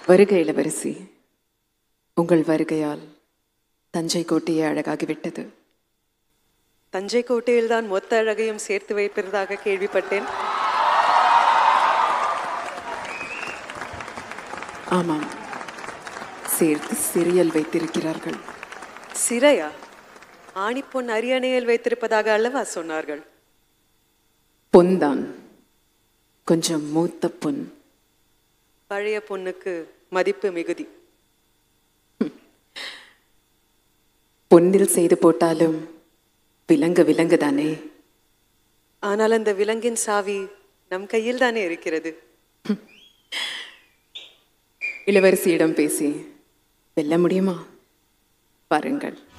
வருக இளவரசி உங்கள் வருகையால் தஞ்சை கோட்டையே அழகாகிவிட்டது தஞ்சை கோட்டையில்தான் மொத்த அழகையும் சேர்த்து வைப்பதாக கேள்விப்பட்டேன் ஆமாம் சேர்த்து சிறியல் வைத்திருக்கிறார்கள் சிறையா ஆணிப்பொன் அரியணையில் வைத்திருப்பதாக அல்லவா சொன்னார்கள் பொன்தான் கொஞ்சம் மூத்த பொன் பழைய பொண்ணுக்கு மதிப்பு மிகுதி பொன்னில் செய்து போட்டாலும் விலங்கு விலங்கு தானே ஆனால் அந்த விலங்கின் சாவி நம் கையில் தானே இருக்கிறது இளவரசியிடம் பேசி வெல்ல முடியுமா பாருங்கள்